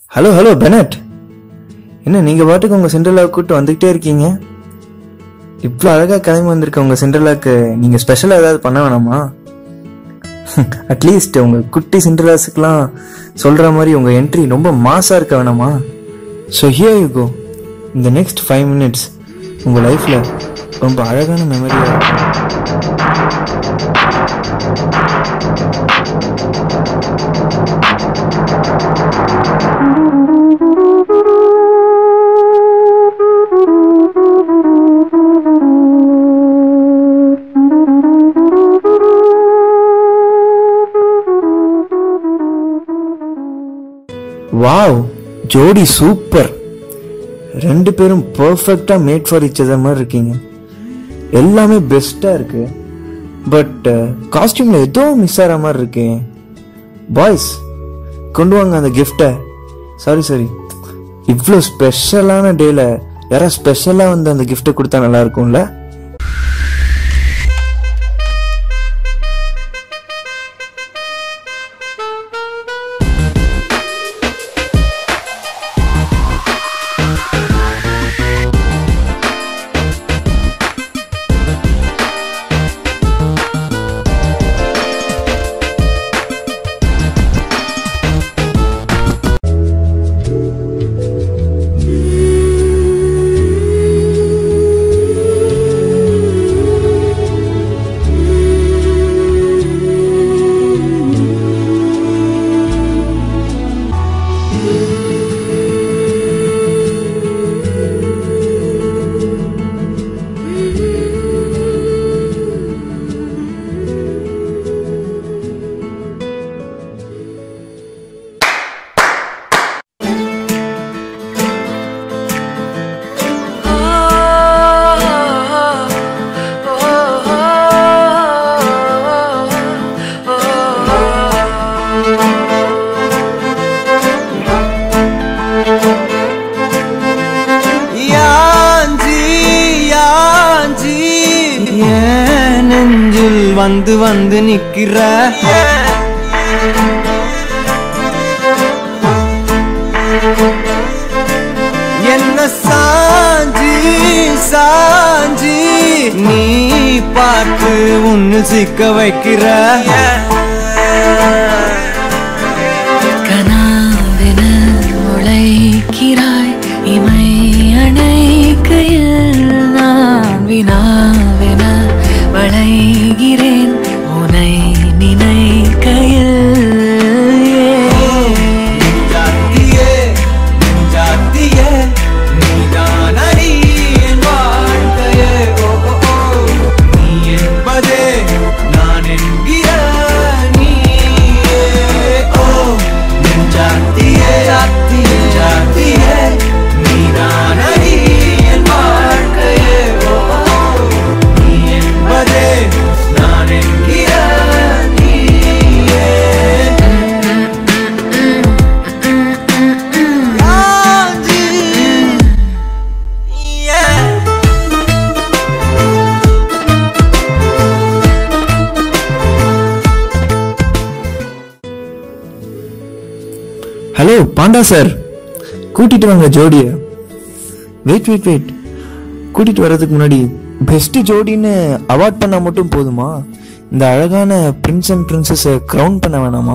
Hello hello Bennett என்ன நீங்கள் பாட்டுக்கு உங்கள் சிண்டலாவுக்கு கூப்பிட்டு வந்துக்கிட்டே இருக்கீங்க இவ்வளோ அழகாக கிளம்பி வந்திருக்க உங்கள் சிண்டலாக்கு நீங்கள் ஸ்பெஷலாக ஏதாவது பண்ண வேணாமா அட்லீஸ்ட் உங்கள் குட்டி சிண்டலாஸுக்கெலாம் சொல்கிற மாதிரி உங்கள் என்ட்ரி ரொம்ப மாஸாக இருக்க வேணாமா ஸோ ஹியர் யூ கோ இந்த நெக்ஸ்ட் ஃபைவ் மினிட்ஸ் உங்கள் லைஃப்பில் ரொம்ப அழகான மெமரியாக இருக்கும் வாவ் ஜோடி சூப்பர் ரெண்டு பேரும் பர்ஃபெக்டா மேட் ஃபார் each other மாதிரி இருக்கீங்க எல்லாமே பெஸ்டா இருக்கு பட் காஸ்டியூம்ல ஏதோ மிஸ் ஆகிற மாதிரி இருக்கு பாய்ஸ் கொண்டு வாங்க அந்த கிஃப்டை சாரி சாரி இவ்வளோ ஸ்பெஷலான டேல யாராவது ஸ்பெஷலாக வந்து அந்த கிஃப்ட்டை கொடுத்தா நல்லா இருக்கும்ல யாஞ்சி யாஞ்சி ஏன் நெஞ்சில் வந்து வந்து நிக்கிற என்ன சாஞ்சி சாஞ்சி நீ பார்த்து உன்னு சிக்க வைக்கிற கனாவென உழைக்கிறாய் இமை அணைக்கையில் நான் வினாவென வளைகிறேன் உனை நினைக்கையில் ஜாத்தியே ஜாத்தியே நீதான் அடி என் வாழ்க்கையே ஓ ஓ, ஓ. நீ என்பதே நான் என்கிற நீயே ஓ என் ஜாத்தியே ஜாத்தியே ஜாத்தியே நீதான் அடி என் வாழ்க்கையே ஓ ஓ, ஓ. நீ என்பதே நான் என்கிற நீயே Yeah. ஹலோ பாண்டா சார் கூட்டிட்டு வாங்க ஜோடிய வெயிட் வெயிட் வெயிட் கூட்டிட்டு வர்றதுக்கு முன்னாடி பெஸ்ட் ஜோடின்னு அவார்ட் பண்ணா மட்டும் போதுமா இந்த அழகான பிரின்ஸ் அண்ட் பிரின்சஸை க்ரௌன் பண்ண வேணாமா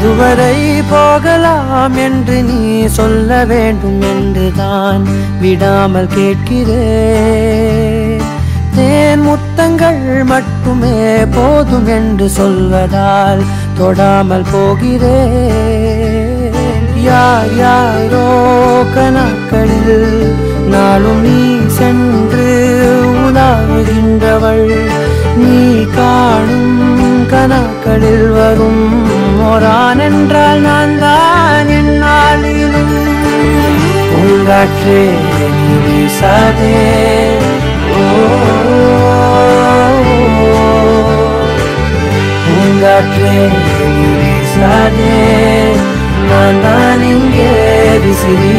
எதுவரை போகலாம் என்று நீ சொல்ல வேண்டும் என்றுதான் விடாமல் கேட்கிறேன் தேன் முத்தங்கள் மட்டுமே போதும் என்று சொல்வதால் தொடாமல் போகிறேன் யார் யாரோ கணக்களில் நாளும் நீ சென்று உலாவுகின்றவள் நீ காணும் கணக்களில் வரும் ஓரான் என்றால் நான் தான் என்னாலிலும் பூங்காற்றே நீ வீசாதே ஓ, பூங்காற்றே நீ வீசாதே நான் தான் இங்கே விசிறி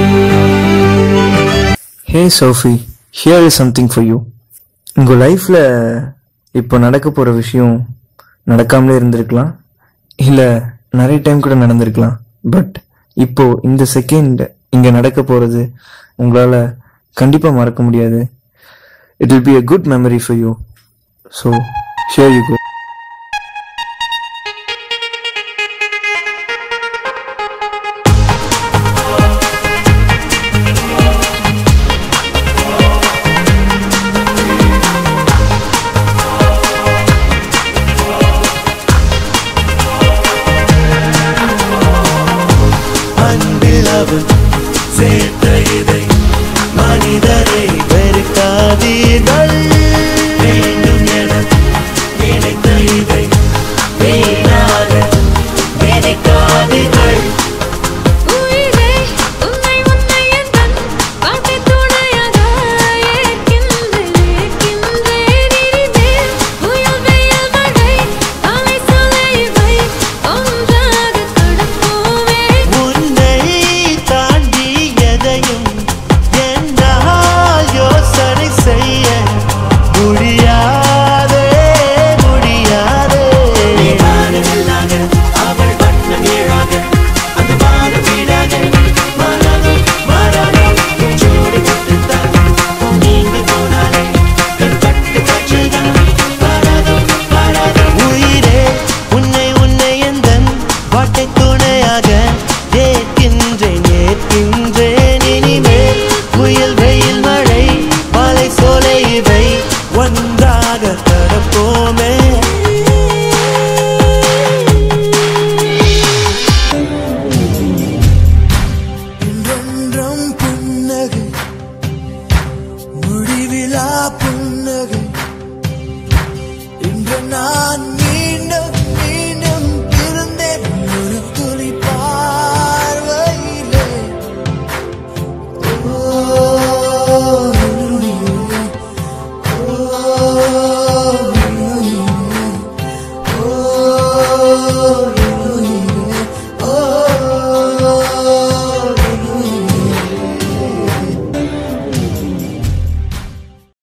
hey Sophie here is something for you உங்கள் லைஃப்பில் இப்போ நடக்க போகிற விஷயம் நடக்காமலே இருந்திருக்கலாம் இல்லை நிறைய டைம் கூட நடந்திருக்கலாம் பட் இப்போ இந்த செகண்ட் இங்கே நடக்க போகிறது உங்களால் கண்டிப்பாக மறக்க முடியாது it will be a good memory for you so here you go